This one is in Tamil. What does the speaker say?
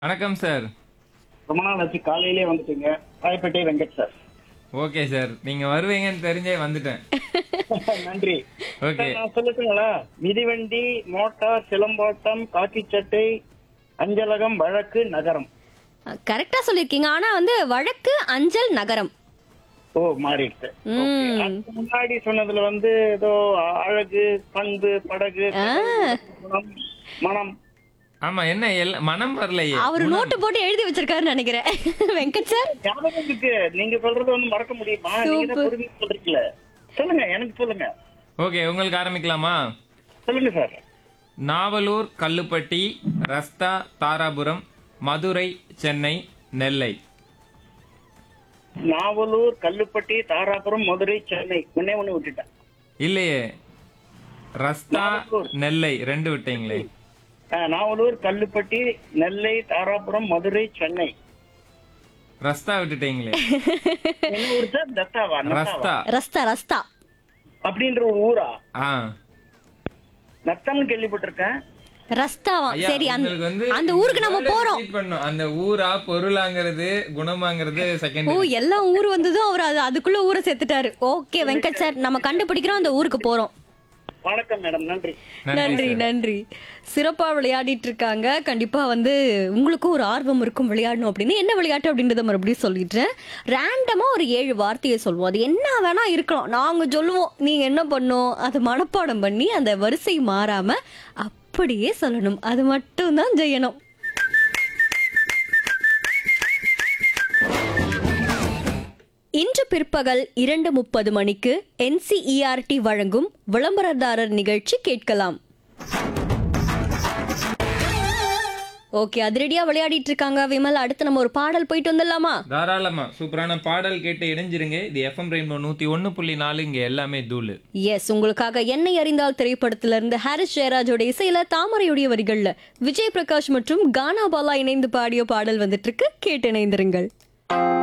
வணக்கம் சார் ரொம்ப நாள் ஆச்சு காலையிலே வந்துட்டீங்க Royapettah Venkat sir okay sir நீங்க வருவீங்கன்னு தெரிஞ்சே வந்துட்டேன் நன்றி ஓகே சார், நான் சொல்லட்டுங்களா மிதிவண்டி மோட்டார் சிலம்பாட்டம் காக்கி சட்டை அஞ்சலகம் வழக்கு நகரம் கரெக்டா சொல்லிருக்கீங்க ஆனா வந்து வழக்கு அஞ்சல் நகரம் ஓ மாறிடுச்சு ம். அதுக்கு முன்னாடி சொன்னதுல வந்து ஏதோ அழகு பண்பு படகு குணம், மனம் ஆமா என்ன எல் மனம் வரலையே அவரு நோட்டு போட்டு எழுதி வச்சிருக்காருன்னு நினைக்கிறேன் வெங்கட் சார் ஞாபகம் இருக்கு நீங்க சொல்றது வந்து மறக்க முடியுமா நீங்க தான் Super. பொறுமையா சொல்றீங்களே சொல்லுங்க எனக்கு சொல்லுங்க ஓகே உங்களுக்கு ஆரம்பிக்கலாமா சொல்லுங்க சார் நாவலூர் கல்லுப்பட்டி ரஸ்தா தாராபுரம் மதுரை சென்னை நெல்லை நாவலூர் கல்லுப்பட்டி தாராபுரம் மதுரை சென்னை ஒன்னே ஒண்ணு விட்டுட்டேன் இல்லையே ரஸ்தா நெல்லை ரெண்டு விட்டீங்களே ஆ, நாவலூர் கல்லுப்பட்டி நெல்லை தாராபுரம் மதுரை சென்னை ரஸ்தா விட்டுட்டீங்களே என்ன ஊர் சார் தத்தாவா நத்தாவா? ரஸ்தா ரஸ்தா ரஸ்தா அப்படின்ற ஒரு ஊரா ஆ நத்தம்னு கேள்விப்பட்டிருக்கேன் ரஸ்தாவா ஐயா, சரி அந்த உங்களுக்கு வந்து அந்த ஊருக்கு நம்ம word போறோம் repeat பண்ணணும். அந்த ஊரா பொருளாங்கிறது குணமாங்கிறது ஓ செகண்ட் எல்லாம் ஊர் வந்ததும் அவர் அது அதுக்குள்ள ஊரை சேர்த்துட்டாரு ஓகே வெங்கட் சார் நம்ம கண்டுபிடிக்கிறோம் அந்த ஊருக்கு போறோம் வணக்கம் மேடம் நன்றி நன்றி நன்றி சிறப்பா விளையாடிட்டு இருக்காங்க கண்டிப்பா வந்து உங்களுக்கும் ஒரு ஆர்வம் இருக்கும் விளையாடணும் அப்படின்னு என்ன விளையாட்டு அப்படின்றத மறுபடியும் சொல்லிடுறேன் ரேண்டமா ஒரு ஏழு வார்த்தையை சொல்லுவோம் அது என்ன வேணா இருக்கலாம் நாங்க சொல்லுவோம் நீங்க என்ன பண்ணும் அது மனப்பாடம் பண்ணி அந்த வரிசை மாறாம அப்படியே சொல்லணும் அது மட்டும் தான் செய்யணும் இன்று பிற்பகல் இரண்டு முப்பது மணிக்கு என்சிஇஆர்டி வழங்கும் விளம்பரதாரர் நிகழ்ச்சி கேட்கலாம் ஓகே அதிரடியா விளையாடிட்டு இருக்காங்க விமல் அடுத்து நம்ம ஒரு பாடல் போயிட்டு வந்துடலாமா தாராளமா சூப்பரான பாடல் கேட்டு இணைஞ்சிருங்க இது எஃப்எம் ரெயின்போ நூத்தி ஒன்னு புள்ளி நாலு இங்க எல்லாமே தூளு எஸ் உங்களுக்காக என்னை அறிந்தால் திரைப்படத்துல இருந்து ஹாரிஸ் ஜெயராஜோட இசையில தாமரையுடைய வரிகள்ல விஜய் பிரகாஷ் மற்றும் கானா பாலா இணைந்து பாடிய பாடல் வந்துட்டு இருக்கு கேட்டு இணைந்திருங்கள்